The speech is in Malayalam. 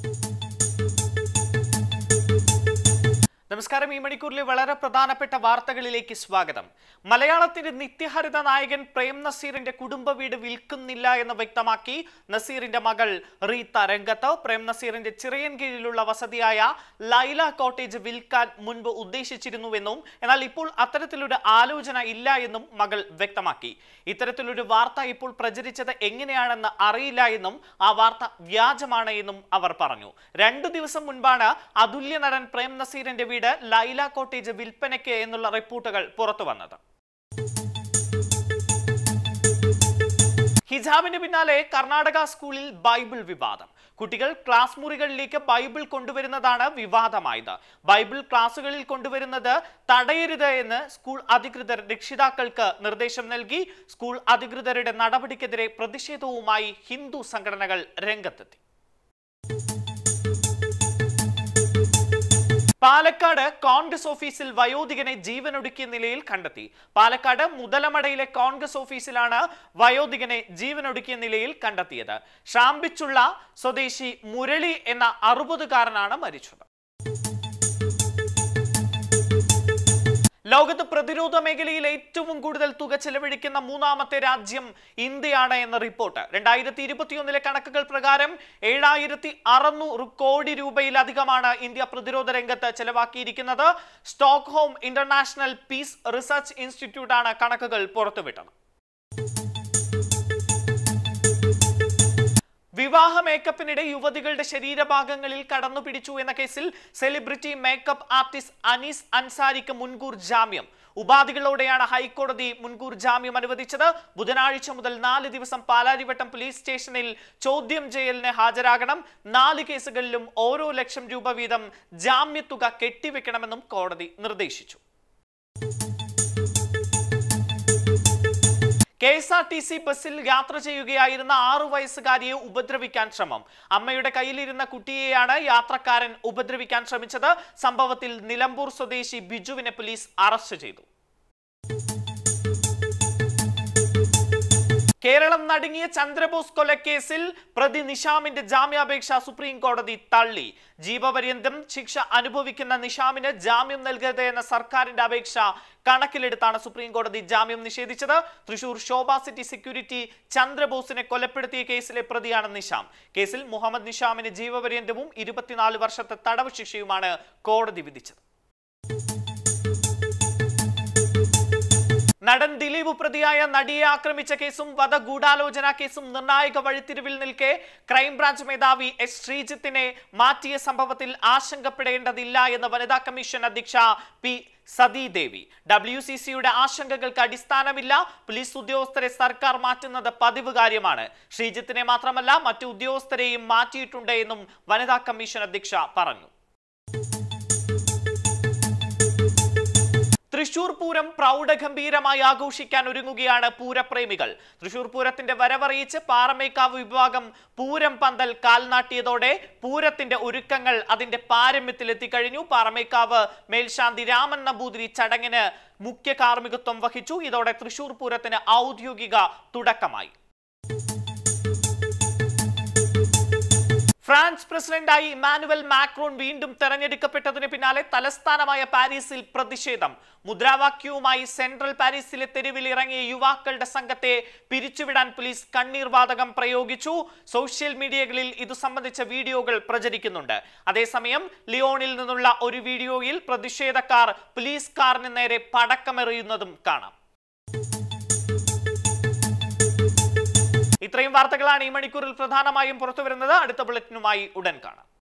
നമസ്കാരം ഈ മണിക്കൂറിലെ വളരെ പ്രധാനപ്പെട്ട വാർത്തകളിലേക്ക് സ്വാഗതം മലയാളത്തിന്റെ നിത്യഹരിത നായകൻ പ്രേം നസീറിന്റെ കുടുംബ വീട് വിൽക്കുന്നില്ല എന്ന് വ്യക്തമാക്കി നസീറിന്റെ മകൾ റീത്ത രംഗത്ത് പ്രേം നസീറിന്റെ ചിറയൻ കീഴിലുള്ള വസതിയായ ലൈല കോട്ടേജ് വിൽക്കാൻ മുൻപ് ഉദ്ദേശിച്ചിരുന്നുവെന്നും എന്നാൽ ഇപ്പോൾ അത്തരത്തിലൊരു ആലോചന ഇല്ല എന്നും മകൾ വ്യക്തമാക്കി ഇത്തരത്തിലൊരു വാർത്ത ഇപ്പോൾ പ്രചരിച്ചത് എങ്ങനെയാണെന്ന് അറിയില്ല എന്നും ആ വാർത്ത വ്യാജമാണ് എന്നും അവർ പറഞ്ഞു രണ്ടു ദിവസം മുൻപാണ് അതുല്യ നടൻ പ്രേം നസീറിന്റെ വീട് ലൈല കോട്ടേജ് വിൽപ്പനയ്ക്ക് എന്നുള്ള റിപ്പോർട്ടുകൾ പുറത്തു വന്നത് ഹിജാബിന് പിന്നാലെ കർണാടക സ്കൂളിൽ ബൈബിൾ വിവാദം കുട്ടികൾ ക്ലാസ് മുറികളിലേക്ക് ബൈബിൾ കൊണ്ടുവരുന്നതാണ് വിവാദമായത് ബൈബിൾ ക്ലാസ്സുകളിൽ കൊണ്ടുവരുന്നത് തടയരുത് എന്ന് സ്കൂൾ അധികൃതർ രക്ഷിതാക്കൾക്ക് നിർദ്ദേശം നൽകി സ്കൂൾ അധികൃതരുടെ നടപടിക്കെതിരെ പ്രതിഷേധവുമായി ഹിന്ദു സംഘടനകൾ രംഗത്തെത്തി പാലക്കാട് കോൺഗ്രസ് ഓഫീസിൽ വയോധികനെ ജീവനൊടുക്കിയ നിലയിൽ കണ്ടെത്തി പാലക്കാട് മുതലമടയിലെ കോൺഗ്രസ് ഓഫീസിലാണ് വയോധികനെ ജീവനൊടുക്കിയ നിലയിൽ കണ്ടെത്തിയത് ഷാംബിച്ചുള്ള സ്വദേശി മുരളി എന്ന അറുപതുകാരനാണ് മരിച്ചത് ലോകത്ത് പ്രതിരോധ മേഖലയിൽ ഏറ്റവും കൂടുതൽ തുക ചെലവഴിക്കുന്ന മൂന്നാമത്തെ രാജ്യം ഇന്ത്യയാണ് എന്ന റിപ്പോർട്ട് രണ്ടായിരത്തി ഇരുപത്തിയൊന്നിലെ കണക്കുകൾ പ്രകാരം ഏഴായിരത്തി അറുന്നൂറ് കോടി രൂപയിലധികമാണ് ഇന്ത്യ പ്രതിരോധ രംഗത്ത് ചെലവാക്കിയിരിക്കുന്നത് സ്റ്റോക്ക്ഹോം ഇന്റർനാഷണൽ പീസ് റിസർച്ച് ഇൻസ്റ്റിറ്റ്യൂട്ടാണ് കണക്കുകൾ പുറത്തുവിട്ടത് വിവാഹ മേക്കപ്പിനിടെ യുവതികളുടെ ശരീരഭാഗങ്ങളിൽ കടന്നു പിടിച്ചു എന്ന കേസിൽ സെലിബ്രിറ്റി മേക്കപ്പ് ആർട്ടിസ്റ്റ് അനീസ് അൻസാരിക്ക് മുൻകൂർ ജാമ്യം ഉപാധികളോടെയാണ് ഹൈക്കോടതി മുൻകൂർ ജാമ്യം അനുവദിച്ചത് ബുധനാഴ്ച മുതൽ നാല് ദിവസം പാലാരിവട്ടം പോലീസ് സ്റ്റേഷനിൽ ചോദ്യം ചെയ്യലിന് ഹാജരാകണം നാല് കേസുകളിലും ഓരോ ലക്ഷം രൂപ വീതം ജാമ്യത്തുക കെട്ടിവെക്കണമെന്നും കോടതി നിർദ്ദേശിച്ചു K S R T C ബസ്സിൽ യാത്ര ചെയ്യുകയായിരുന്ന ആറു വയസ്സുകാരിയെ ഉപദ്രവിക്കാൻ ശ്രമം അമ്മയുടെ കയ്യിലിരുന്ന കുട്ടിയെയാണ് യാത്രക്കാരൻ ഉപദ്രവിക്കാൻ ശ്രമിച്ചത് സംഭവത്തിൽ നിലമ്പൂർ സ്വദേശി ബിജുവിനെ പോലീസ് അറസ്റ്റ് ചെയ്തു കേരളം നടുങ്ങിയ ചന്ദ്രബോസ് കൊലക്കേസിൽ പ്രതി നിഷാമിന്റെ ജാമ്യാപേക്ഷ സുപ്രീം കോടതി തള്ളി ജീവപര്യന്തം ശിക്ഷ അനുഭവിക്കുന്ന നിഷാമിന് ജാമ്യം നൽകരുത് എന്ന സർക്കാരിന്റെ അപേക്ഷ കണക്കിലെടുത്താണ് സുപ്രീം കോടതി ജാമ്യം നിഷേധിച്ചത് തൃശൂർ ശോഭ സിറ്റി സെക്യൂരിറ്റി ചന്ദ്രബോസിനെ കൊലപ്പെടുത്തിയ കേസിലെ പ്രതിയാണ് നിഷാം കേസിൽ മുഹമ്മദ് നിഷാമിന് ജീവപര്യന്തവും ഇരുപത്തിനാല് വർഷത്തെ തടവ് ശിക്ഷയുമാണ് കോടതി വിധിച്ചത് നടൻ ദിലീപ് പ്രതിയായ നടിയെ ആക്രമിച്ച കേസും വധഗൂഢാലോചന കേസും നിർണായക വഴിത്തിരിവിൽ നിൽക്കെ ക്രൈംബ്രാഞ്ച് മേധാവി എസ് ശ്രീജിത്തിനെ മാറ്റിയ സംഭവത്തിൽ ആശങ്കപ്പെടേണ്ടതില്ല എന്ന് വനിതാ കമ്മീഷൻ അധ്യക്ഷ പി സതീദേവി ഡബ്ല്യു സി സിയുടെ ആശങ്കകൾക്ക് അടിസ്ഥാനമില്ല പോലീസ് ഉദ്യോഗസ്ഥരെ സർക്കാർ മാറ്റുന്നത് പതിവ് കാര്യമാണ് ശ്രീജിത്തിനെ മാത്രമല്ല മറ്റു ഉദ്യോഗസ്ഥരെയും മാറ്റിയിട്ടുണ്ട് എന്നും വനിതാ കമ്മീഷൻ അധ്യക്ഷ പറഞ്ഞു തൃശൂർ പൂരം പ്രൗഢഗംഭീരമായി ആഘോഷിക്കാൻ ഒരുങ്ങുകയാണ് പൂരപ്രേമികൾ തൃശൂർ പൂരത്തിന്റെ വരവറിയിച്ച് പാറമേക്കാവ് വിഭാഗം പൂരം പന്തൽ കാൽനാട്ടിയതോടെ പൂരത്തിന്റെ ഒരുക്കങ്ങൾ അതിന്റെ പാരമ്യത്തിലെത്തിക്കഴിഞ്ഞു പാറമേക്കാവ് മേൽശാന്തി രാമൻ നമ്പൂതിരി ചടങ്ങിന് മുഖ്യ കാർമ്മികത്വം വഹിച്ചു ഇതോടെ തൃശൂർ പൂരത്തിന് ഔദ്യോഗിക തുടക്കമായി ഫ്രാൻസ് പ്രസിഡന്റായി ഇമാനുവൽ മാക്രോൺ വീണ്ടും തെരഞ്ഞെടുക്കപ്പെട്ടതിന് പിന്നാലെ തലസ്ഥാനമായ പാരീസിൽ പ്രതിഷേധം മുദ്രാവാക്യവുമായി സെൻട്രൽ പാരീസിലെ തെരുവിൽ ഇറങ്ങിയ യുവാക്കളുടെ സംഘത്തെ പിരിച്ചുവിടാൻ പോലീസ് കണ്ണീർ വാതകം പ്രയോഗിച്ചു സോഷ്യൽ മീഡിയകളിൽ ഇതു സംബന്ധിച്ച വീഡിയോകൾ പ്രചരിക്കുന്നുണ്ട് അതേസമയം ലിയോണിൽ നിന്നുള്ള ഒരു വീഡിയോയിൽ പ്രതിഷേധക്കാർ പോലീസ് കാറിന് നേരെ പടക്കമെറിയുന്നതും കാണാം ഇത്രയും വാർത്തകളാണ് ഈ മണിക്കൂറിൽ പ്രധാനമായും പുറത്തുവരുന്നത് അടുത്ത ബുള്ളറ്റിനുമായി ഉടൻ കാണാം